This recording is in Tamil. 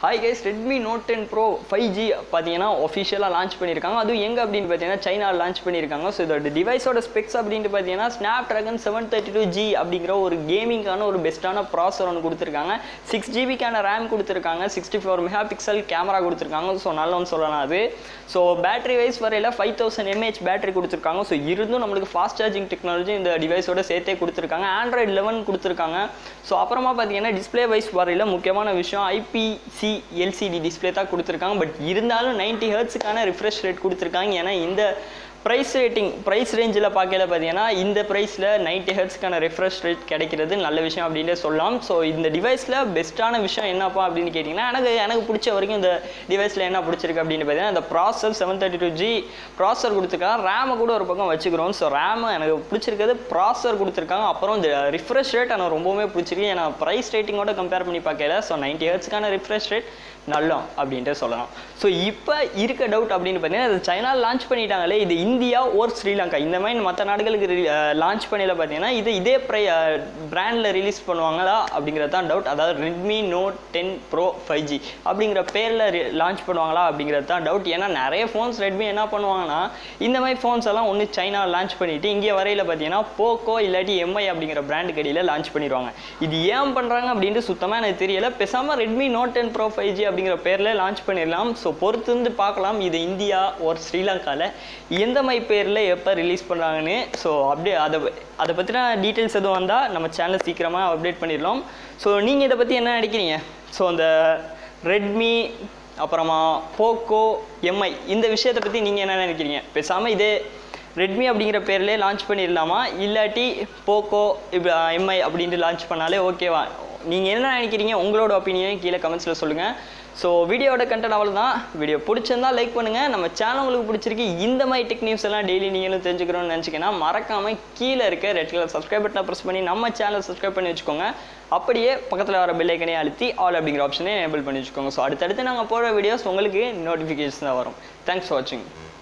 hi guys Redmi note ten pro five G பார்த்தீங்கன்னா ஒஃபிஷியலாக லான்ச் பண்ணியிருக்காங்க அதுவும் எங்கே அப்படின்னு பார்த்தீங்கன்னா சைனா லான்ச் பண்ணியிருக்காங்க ஸோ இதோட டிவைஸோட ஸ்பெக்ஸ் அப்படின்ட்டு பார்த்தீங்கன்னா Snapdragon seven thirty two G அப்படிங்கிற ஒரு கேமிங்கான ஒரு பெஸ்ட்டான ப்ராசர் ஒன்று கொடுத்துருக்காங்க சிக்ஸ் ஜிபிக்கான ரேம் கொடுத்துருக்காங்க sixty four megapixel camera கொடுத்துருக்காங்க ஸோ நல்லவன்னு சொல்லலாம் அது ஸோ பேட்டரி வைஸ் வரையில் ஃபைவ் தௌசண்ட் எம்ஏஹெச் பேட்டரி கொடுத்துருக்காங்க ஸோ இருந்தும் நம்மளுக்கு ஃபாஸ்ட் சார்ஜிங் டெக்னாலஜி இந்த டிவைஸோட சேர்த்தே கொடுத்துருக்காங்க ஆண்ட்ராய்டு லெவன் கொடுத்துருக்காங்க ஸோ அப்புறமா பார்த்தீங்கன்னா டிஸ்பிளே வைஸ் வரையில் முக்கியமான விஷயம் ஐபிசி எல்சிடி டிஸ்பிளே தான் கொடுத்துருக்காங்க பட் இருந்தாலும் நைன்ட்டி ஹர்ட்ஸுக்கான ரிஃப்ரெஷ் ரேட் கொடுத்துருக்காங்க ஏன்னா இந்த ப்ரைஸ் ரேட்டிங் ப்ரைஸ் ரேஞ்சில் பார்க்கல பார்த்தீங்கன்னா இந்த ப்ரைஸில் நைன்ட்டி ஹெர்ட்ஸ்க்கான ரெஃப்ரெஷ் ரேட் கிடைக்கிறது நல்ல விஷயம் அப்படின்னே சொல்லலாம் ஸோ இந்த டிவைஸில் பெஸ்ட்டான விஷயம் என்னப்பா அப்படின்னு கேட்டிங்கன்னா எனக்கு எனக்கு பிடிச்ச வரைக்கும் இந்த டிவைஸில் என்ன பிடிச்சிருக்கு அப்படின்னு பார்த்தீங்கன்னா இந்த ப்ராசர் செவன் தேர்ட்டி டூ ஜி ப்ராசர் கொடுத்துருக்காங்க ரேமை கூட ஒரு பக்கம் வச்சுக்கிறோம் ஸோ ரேம் எனக்கு பிடிச்சிருக்கிறது ப்ராசர் கொடுத்துருக்காங்க அப்புறம் இந்த ரிஃப்ரெஷ் ரேட் எனக்கு ரொம்பவுமே பிடிச்சிருக்கு ஏன்னா ப்ரைஸ் ரேட்டிங்கோட கம்பேர் பண்ணி பார்க்கல ஸோ நைன்ட்டி ஹெர்ட்ஸ்க்கான ரிஃப்ரெஷ் ரேட் நல்லம் அப்படின்ட்டு சொல்லலாம் ஸோ இப்போ இருக்க டவுட் அப்படின்னு பார்த்தீங்கன்னா இது சைனா லான்ச் பண்ணிட்டாங்களே இது இந்தியா ஓர் ஸ்ரீலங்கா இந்த மாதிரி மற்ற நாடுகளுக்கு லான்ச் பண்ணல பார்த்தீங்கன்னா இது இதே ப்ரை பிராண்டில் ரிலீஸ் பண்ணுவாங்களா அப்படிங்கிறது தான் டவுட் அதாவது Redmi note ten pro five G அப்படிங்கிற பேரில் லான்ச் பண்ணுவாங்களா அப்படிங்கிறது தான் டவுட் ஏன்னா நிறைய ஃபோன்ஸ் ரெட்மி என்ன பண்ணுவாங்கன்னா இந்த மாதிரி ஃபோன்ஸ் எல்லாம் ஒன்று சைனா லான்ச் பண்ணிட்டு இங்கே வரையில் பார்த்தீங்கன்னா போக்கோ இல்லாட்டி எம்ஐ அப்படிங்கிற பிராண்ட் கடியில் லான்ச் பண்ணிடுவாங்க இது ஏன் பண்ணுறாங்க அப்படின்ட்டு சுத்தமாக எனக்கு தெரியல பேசாமல் Redmi note ten pro five G அப்படிங்கிற பேரில் லான்ச் பண்ணிடலாம் ஸோ பொறுத்து வந்து பார்க்கலாம் இது இந்தியா ஒரு ஸ்ரீலங்காவில் எந்த மாதிரி பேரில் எப்போ ரிலீஸ் பண்ணுறாங்கன்னு ஸோ அப்படியே அதை அதை பற்றின டீட்டெயில்ஸ் எதுவும் வந்தால் நம்ம சேனல் சீக்கிரமாக அப்டேட் பண்ணிடலாம் ஸோ நீங்கள் இதை பற்றி என்ன நினைக்கிறீங்க ஸோ அந்த ரெட்மி அப்புறமா போக்கோ எம்ஐ இந்த விஷயத்தை பற்றி நீங்கள் என்ன நினைக்கிறீங்க பேசாமல் இதே ரெட்மி அப்படிங்கிற பேர்லேயே லான்ச் பண்ணிடலாமா இல்லாட்டி போக்கோ இப்போ எம்ஐ அப்படின்ட்டு லான்ச் பண்ணாலே ஓகேவா நீங்கள் என்ன நினைக்கிறீங்க உங்களோட ஒப்பீனியன் கீழே கமெண்ட்ஸில் சொல்லுங்கள் ஸோ வீடியோட கண்டென்ட் அவ்வளோ தான் வீடியோ பிடிச்சிருந்தா லைக் பண்ணுங்கள் நம்ம சேனல் உங்களுக்கு பிடிச்சிருக்கு இந்த மாதிரி டெக் நியூஸ் எல்லாம் டெய்லி நீங்களும் தெரிஞ்சுக்கணும்னு நினச்சிங்கன்னா மறக்காமல் கீழே இருக்க ரெட் கலர் சப்ஸ்கிரைப் பட்டனை ப்ரெஸ் பண்ணி நம்ம சேனல் சப்ஸ்கிரைப் பண்ணி வச்சுக்கோங்க அப்படியே பக்கத்தில் வர பெல் ஐக்கனே அழுத்தி ஆல் அப்படிங்கிற ஆப்ஷனே எனேபிள் பண்ணி வச்சுக்கோங்க ஸோ அடுத்தடுத்து நாங்கள் போடுற வீடியோஸ் உங்களுக்கு நோட்டிஃபிகேஷன் தான் வரும் தேங்க்ஸ் ஃபார் வாட்சிங்